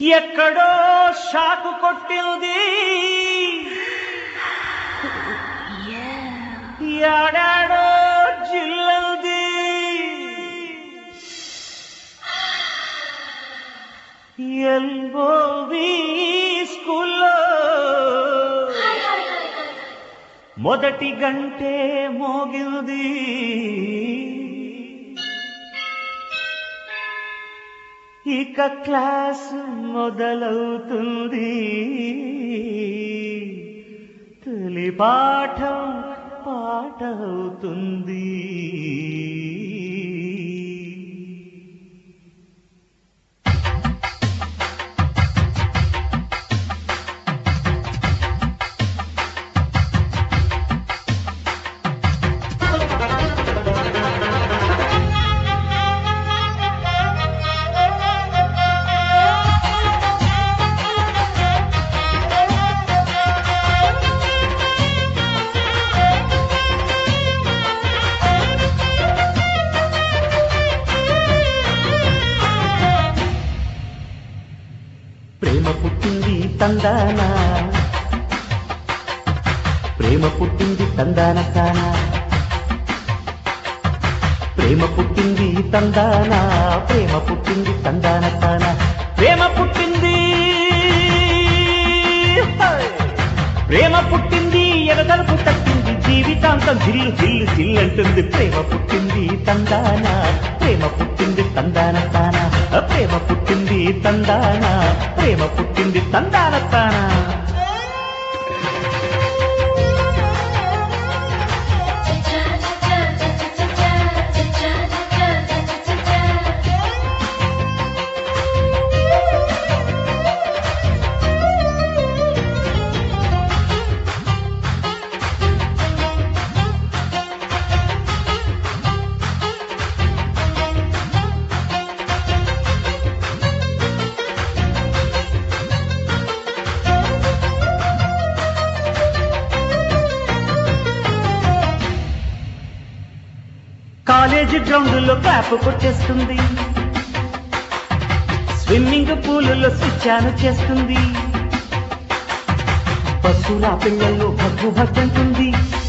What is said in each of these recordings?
ఎక్కడో షాకు కొట్టింది ఏడాడో జిల్లంది ఎల్బోవి స్కూల్లో మొదటి గంటే మోగింది ఇక క్లాస్ మొదలవుతుంది తొలి పాఠం పాట అవుతుంది ప్రేమ పుట్టింది తందానా ప్రేమ పుట్టింది తందాన తానా ప్రేమ పుట్టింది తందానా ప్రేమ పుట్టింది తందాన తానా ప్రేమ పుట్టింది హై! ప్రేమ పుట్టింది ఎగదలుపు తట్టింది జీవితాంతం జిల్లు జిల్లు జిల్లంటుంది ప్రేమ పుట్టింది తందానా ప్రేమ పుట్టింది తందాన తానా ప్రేమ పుట్టింది తందానా ప్రేమ పుట్టింది తందాన తానా కాలేజీ గ్రౌండ్ క్లాప్ కొట్టేస్తుంది స్విమ్మింగ్ పూలులో స్విచ్చాను చేస్తుంది బస్సుల పిల్లల్లో భగ్గు భగ్గంటుంది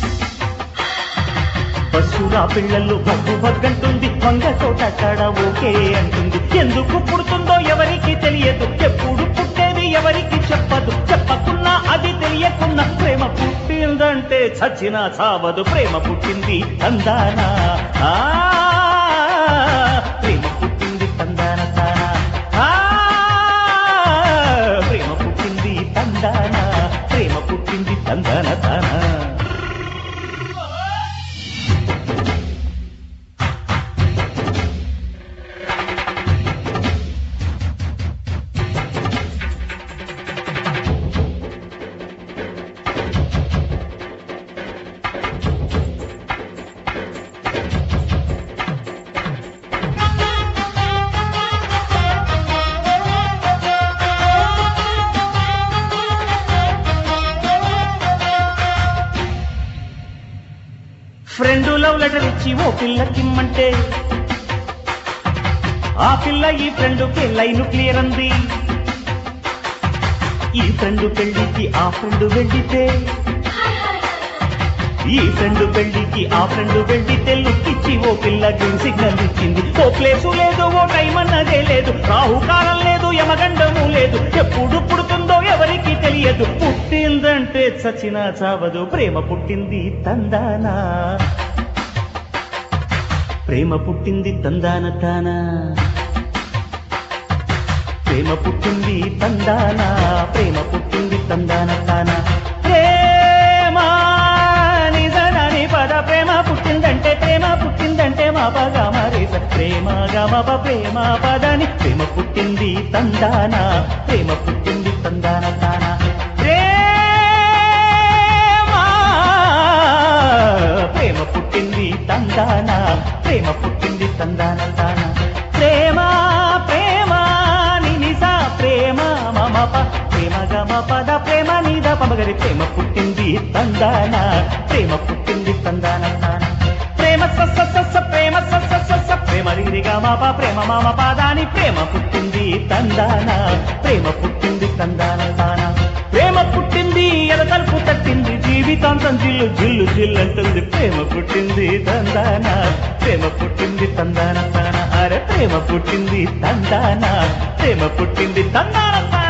బస్సుల పిల్లల్లో భగ్గు భగ్గంటుంది వంగ తోట కాడ ఓకే అంటుంది ఎందుకు పుడుతుందో ఎవరికి తెలియదు ఎప్పుడు పుట్టేది ఎవరికి చెప్పదు చెప్పకున్నా అది తెలియకున్నా ప్రేమ పుట్టిందంటే చచ్చినా చావదు ప్రేమ పుట్టింది తందానా ఆ, ప్రేమ పుట్టింది తందాన తానా ఆ, ప్రేమ పుట్టింది తందానా ప్రేమ పుట్టింది తందాన తానా ఫ్రెండ్ లవ్ లెటర్ ఇచ్చి ఓ పిల్లకిమ్మంటే ఆ పిల్ల ఈ ఫ్రెండ్ లైన్ క్లియర్ అంది ఈ ఫ్రెండ్ పెళ్లికి ఆ ఫ్రెండ్ వెళ్ళితే ఈ ఫ్రెండ్ పెళ్లికి ఆ ఫ్రెండ్ వెళ్ళితే లుక్కిచ్చి ఓ పిల్ల గ్రీన్ సిగ్నల్ ఇచ్చింది ఓ ప్లేసు లేదు ఓ టైం అన్నదే లేదు రాహుకాలం లేదు యమగండము లేదు ఎప్పుడు పుడుతుందో ఎవరికి తెలియదు పుట్టిందంటే చచ్చినా చావదు ప్రేమ పుట్టింది తందానా ప్రేమ పుట్టింది తందాన తానా ప్రేమ పుట్టింది తందానా ప్రేమ పుట్టింది తందాన తానా ప్రేమ నిజనని పద ప్రేమ పుట్టిందంటే ప్రేమ పుట్టిందంటే మా పగా మరి ప్రేమ గమప ప్రేమ పదని ప్రేమ పుట్టింది తందానా ప్రేమ పుట్టింది తందాన తానా ప్రేమ ప్రేమ పుట్టింది తందానా ప్రేమ పుట్టింది తందాన తానా ప్రేమ ప్రేమ నినిసా ప్రేమ మమప ప్రేమ గమ పద ప్రేమ నీద పమగరి ప్రేమ పుట్టింది తందాన ప్రేమ పుట్టింది తందాన తాన ప్రేమ స స స స ప్రేమ స స స స ప్రేమ రి సరిరిగా మాప ప్రేమ మామ పాదాని ప్రేమ పుట్టింది తందాన ప్రేమ పుట్టింది తందాన తాన ప్రేమ పుట్టింది ఎద తలుపు తట్టింది జీవితాంతం జిల్లు జిల్లు జిల్లంటుంది ప్రేమ పుట్టింది తందాన ప్రేమ పుట్టింది తందాన తాన అరే ప్రేమ పుట్టింది తందాన ప్రేమ పుట్టింది తందాన తాన